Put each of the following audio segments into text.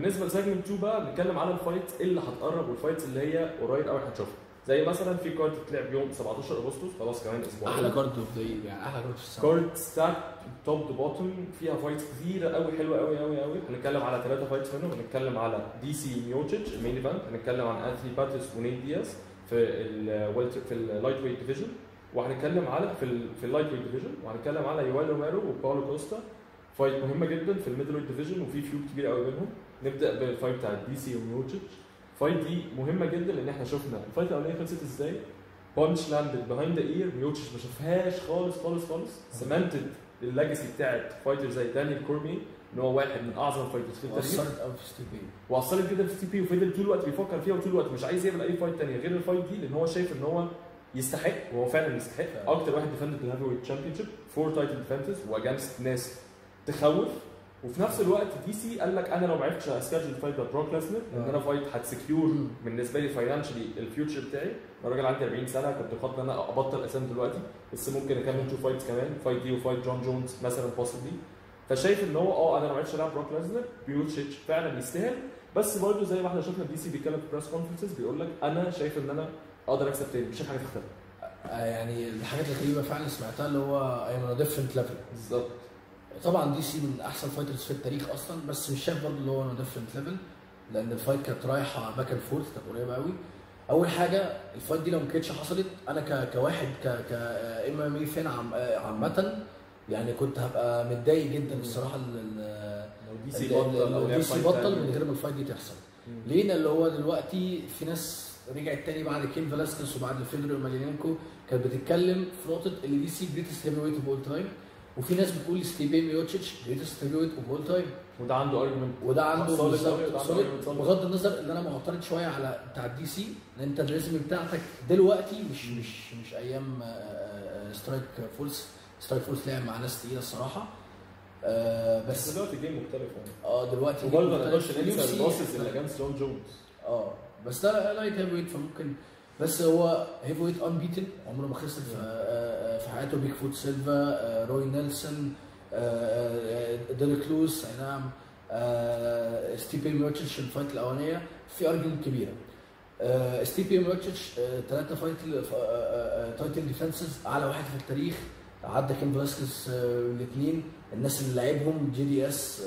بالنسبه لسيجمنت 2 بقى بنتكلم على الفايت اللي هتقرب والفايتس اللي هي قريب قوي هتشوفها زي مثلا في كارت بتلعب يوم 17 اغسطس خلاص كمان اسبوع احلى كارد اوف ذا يعني احلى كارد في السنه كارد ستاك توب تو بوتوم فيها فايتس كتيره قوي حلوه قوي قوي قوي هنتكلم على ثلاثه فايتس منهم هنتكلم على دي سي ميوتشيتش المين ايفنت هنتكلم عن انثوني باتيس ونيت دياز في الويلت في اللايت ويت ديفيجن وهنتكلم على في ال في اللايت ويت ديفيجن وهنتكلم على يوال روميرو وباولو كوستا فايت مهمه جدا في الميدل ويت ديفيجن وفي فيود كبير قوي بينهم نبدا بالفايت بتاع دي سي وميوتشيتش الفايت دي مهمه جدا لان احنا شفنا الفايت الاولانيه خلصت ازاي بانش لاندد بيهايند ذا اير ميوتشيتش ما شافهاش خالص خالص خالص سمنتد الليجاسي بتاعت فايتر زي دانيال كورمي ان هو واحد من اعظم فايترز في التاريخ وصلت قوي في ستيب واثرت جدا في تي بي وفضل طول الوقت بيفكر فيها وطول الوقت مش عايز يعمل اي فايت تانية غير الفايت دي لان هو شايف ان هو يستحق وهو فعلا يستحق فعلا. اكتر واحد ديفندد الهيفي ويت تشامبيون شيب فور تايتل ديفنسز واجانست ناس تخوف وفي نفس الوقت دي سي قال لك انا لو ما عرفتش اسكادجل الفايت بتاع بروك ليسنر لان انا فايت هتسكيور مم. بالنسبه لي فاينانشلي الفيوتشر بتاعي انا راجل عندي 40 سنه كنت بخطط ان انا ابطل اسام دلوقتي بس ممكن اكمل تو فايتس كمان فايت دي وفايت جون جونز مثلا بوسبلي فشايف ان هو اه انا لو ما عرفتش العب بروك ليسنر بيوتشيتش فعلا يستاهل بس برضه زي ما احنا شفنا دي سي بيتكلم في بريس كونفرنسز بيقول لك انا شايف ان انا اقدر اكسب تاني مش شايف حاجه تختلف يعني الحاجات الغريبه فعلا سمعتها اللي هو ايام ديفرنت ليفل بالظبط طبعا دي سي من احسن فايترز في التاريخ اصلا بس مش شايف برضه اللي هو ديفرنت ليفل لان الفايت كانت رايحه باك اند فورث كانت قريبه قوي اول حاجه الفايت دي لو ما كانتش حصلت انا ك... كواحد ك ك ام ام اي فان عم... عامه يعني كنت هبقى متضايق جدا الصراحه ال- ال- لو دي سي ال- بطل ال- او لو لعب دي سي فايت بطل تاني. من غير ما الفايت دي تحصل مم. ليه؟ لان اللي هو دلوقتي في ناس رجعت تاني بعد كين فلاسكس وبعد فيدرر ومالينينكو كانت بتتكلم في نقطه اللي دي سي جريتست هيفي ويت اوف اول تايم وفي ناس بتقول ستيبي ميوتشيتش جريتست هيفي ويت اوف اول تايم وده عنده ارجيومنت وده عنده solid أوي، بالظبط وده عنده solid. argument solid. بغض النظر ان انا معترض شويه على بتاع الدي سي لان انت الريزم بتاعتك دلوقتي مش مش مش ايام سترايك فورس سترايك فورس لعب مع ناس تقيله الصراحه آه، بس بس دلوقتي جيم مختلف يعني اه دلوقتي وبرضه ما مختلف. نقدرش في ننسى UFC اللوسز اللي اجانست جون جونز اه بس ده لايت هيفي ويت فممكن بس هو هيفي ويت انبيتن عمره ما خسر في, آه، آه، في حياته بيج فوت سيلفا آه، روي نيلسون آه، آه، ديريك لويس اي نعم آه، ستيبي ميرتش الفايت الاولانيه في ارجيومنت كبيره آه، ستيبي ميرتش ثلاثه فايت تايتل ديفنسز اعلى واحد في التاريخ عدى كين فلاسكس الاثنين الناس اللي لعبهم جي دي اس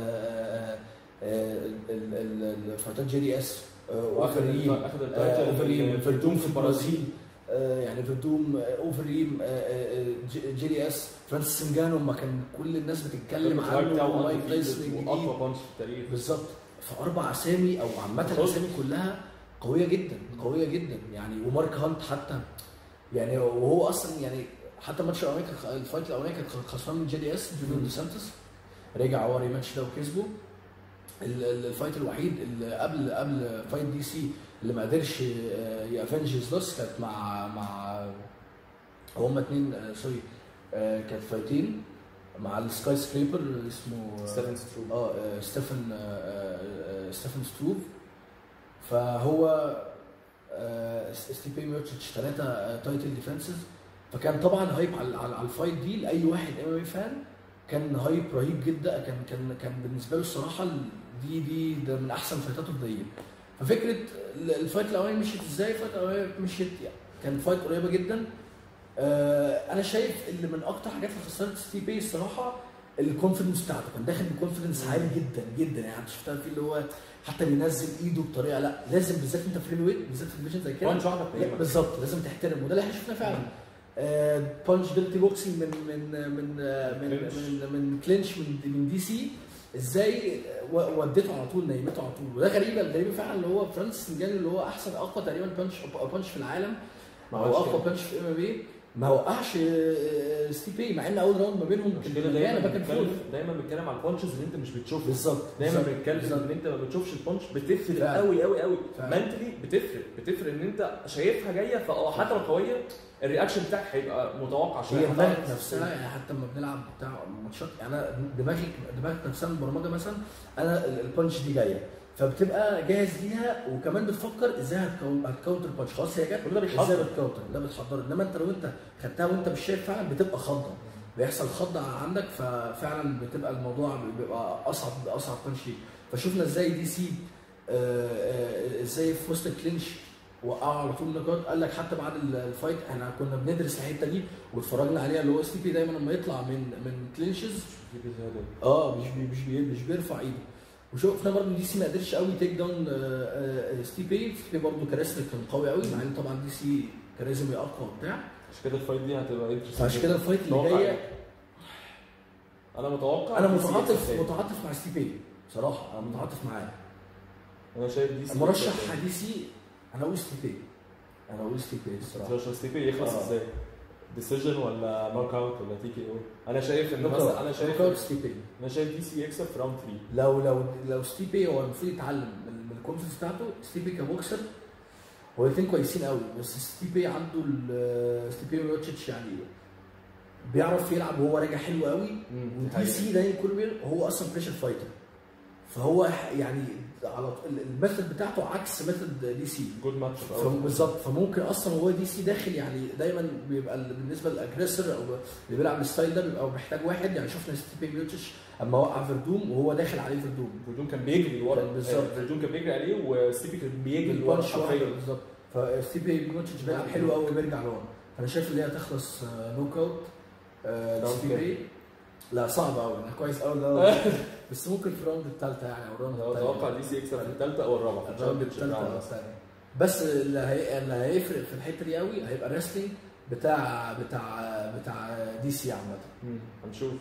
الفايتات جي دي اس واخد اوفريم اخد آه، اوفريم التايتل فيردوم في البرازيل آه، يعني فيردوم آه، اوفريم آه، آه، جي- جي دي اس فرانسيس سنجانو ما كان كل الناس بتتكلم عنه مايك تايسون الجديد واقوى بانش في التاريخ بالظبط فاربع اسامي او عامه الاسامي كلها قويه جدا قويه جدا يعني ومارك هانت حتى يعني وهو اصلا يعني حتى ماتش الاولاني كان- الفايت الاولاني كان خسران من جي دي اس جونيور دي سانتوس رجع هو ريماتش ده وكسبه ال- ال- الفايت الوحيد اللي قبل قبل فايت دي سي اللي ما قدرش آه، يافنج هيز لوس كانت مع مع هما اتنين آه، سوري آه، كانت فايتين مع السكاي سكريبر اسمه آه، ستيفن ستروب اه آه، ستيفن آه، آه، آه، ستيفن ستروف فهو آه، ستيبي ميرتش ثلاثة تايتل ديفنسز فكان طبعا هايب على على على الفايت دي لاي واحد ام ام فان كان هايب رهيب جدا كان كان كان بالنسبه له الصراحه دي دي ده من احسن فايتاته في ذا ففكره الفايت الاولاني مشيت ازاي الفايت الاولاني مشيت يعني كان فايت قريبه جدا آه، انا شايف اللي من اكتر حاجات اللي خسرت ستيف بي الصراحه الكونفدنس بتاعته كان داخل بكونفدنس عالي جدا جدا يعني انت شفتها فيه اللي هو حتى بينزل ايده بطريقه لا لازم بالذات انت في الهيفي ويت بالذات في الديفيجن زي كده بانش واحده لا، تقريبا بالظبط لازم تحترم وده اللي احنا شفناه فعلا آه بانش ديرتي بوكسينج من من من آه، من كلينش. من, من كلينش من من دي سي ازاي و- وديته على طول نيمته على طول وده غريبه الغريبه فعلا اللي هو فرانسيس نجاني اللي هو احسن اقوى تقريبا بانش بانش في العالم ما هو عملش اقوى كده. بانش في ام ام ما وقعش آه، ستيف بي مع ان اول راوند ما بينهم عشان كان كده مليانه دايما باك اند فورث بنتكلم دايما بنتكلم على البانشز اللي انت مش بتشوفها بالظبط دايما بالظبط، بنتكلم بالظبط. ان انت ما بتشوفش البانش بتفرق فعلا. قوي قوي قوي فعلا. منتلي بتفرق بتفرق ان انت شايفها جايه فاه حتى لو قويه الرياكشن بتاعك هيبقى متوقع شويه هي دماغك هتعرف نفسها يعني حتى لما بنلعب بتاع ماتشات يعني انا دماغي دماغك نفسها من البرمجه مثلا انا ال- البانش دي جايه فبتبقى جاهز ليها وكمان بتفكر ازاي هتكون- هتكاونتر بانش خلاص هي جت كل ده ازاي بيتحضر بتكاونتر ده بتحضر انما انت لو انت خدتها وانت مش شايف فعلا بتبقى خضه بيحصل خضه عندك ففعلا بتبقى الموضوع بيبقى اصعب اصعب بانش ليك فشفنا ازاي دي سي آه، آه، ازاي في وسط الكلينش وقعوا على طول نقاط قال لك حتى بعد ال- الفايت احنا كنا بندرس الحته دي واتفرجنا عليها اللي هو اس تي بي دايما لما يطلع من من كلينشز اه مش بي مش بي مش بيرفع ايده وشفنا برضه دي سي ما قدرش قوي تيك داون ستي بي ستي بي برضه كاريزما كان قوي قوي مع ان طبعا دي سي كاريزما اقوى وبتاع عشان كده الفايت دي هتبقى interesting فعشان كده الفايت اللي متوقع جايه إيه؟ انا متوقع انا دي سي متعاطف يكسب تاني. متعاطف مع ستي بي بصراحه انا متعاطف معاه انا شايف دي سي المرشح يكسب تاني. دي سي انا اقول ستي بي انا اقول ستي بي الصراحه عشان ستيبي يخلص آه. ازاي؟ ديسيجن ولا نوك اوت ولا تي كي او؟ انا شايف ان نوك مثلا اوت انا شايف نوك اوت ستي بي انا شايف دي سي يكسب في راوند 3 لو لو لو ستي بي هو المفروض يتعلم من من الكونفرنس بتاعته ستي بي كبوكسر هو الاثنين كويسين قوي بس ستي بي عنده ال- ستي بي ميوتشيتش يعني بيعرف يلعب وهو راجع حلو قوي ودي سي دايما كل بير هو اصلا بريشر فايتر فهو يعني على طول الميثود بتاعته عكس ميثود دي سي جود ماتش بالظبط فممكن اصلا وهو دي سي داخل يعني دايما بيبقى ال- بالنسبه للاجريسور او اللي بيلعب الستايل ده بيبقى محتاج واحد يعني شفنا ستيبي ميوتش اما وقع فيردوم وهو داخل عليه فيردوم فيردون كان بيجري لورا كان بالظبط. آه، فيردون كان بيجري عليه وستيبي كان بيجري لورا بالبانش واحده حرفيا بالظبط فستيبي ميوتش بيلعب حلو قوي وبيرجع لورا فانا شايف ان هي هتخلص نوك اوت راوند ستيبي لا صعب قوي انا كويس قوي ده بس ممكن في الراوند الثالثه يعني او الراوند انا الثانيه اتوقع دي سي يكسب في الثالثه او الرابعه في الراوند الشامبيونشيب الثالثه او راوند. الثانيه بس اللي, هي... اللي هيفرق في الحته دي قوي هيبقى الريسلينج بتاع بتاع بتاع دي سي عامه مم. هنشوف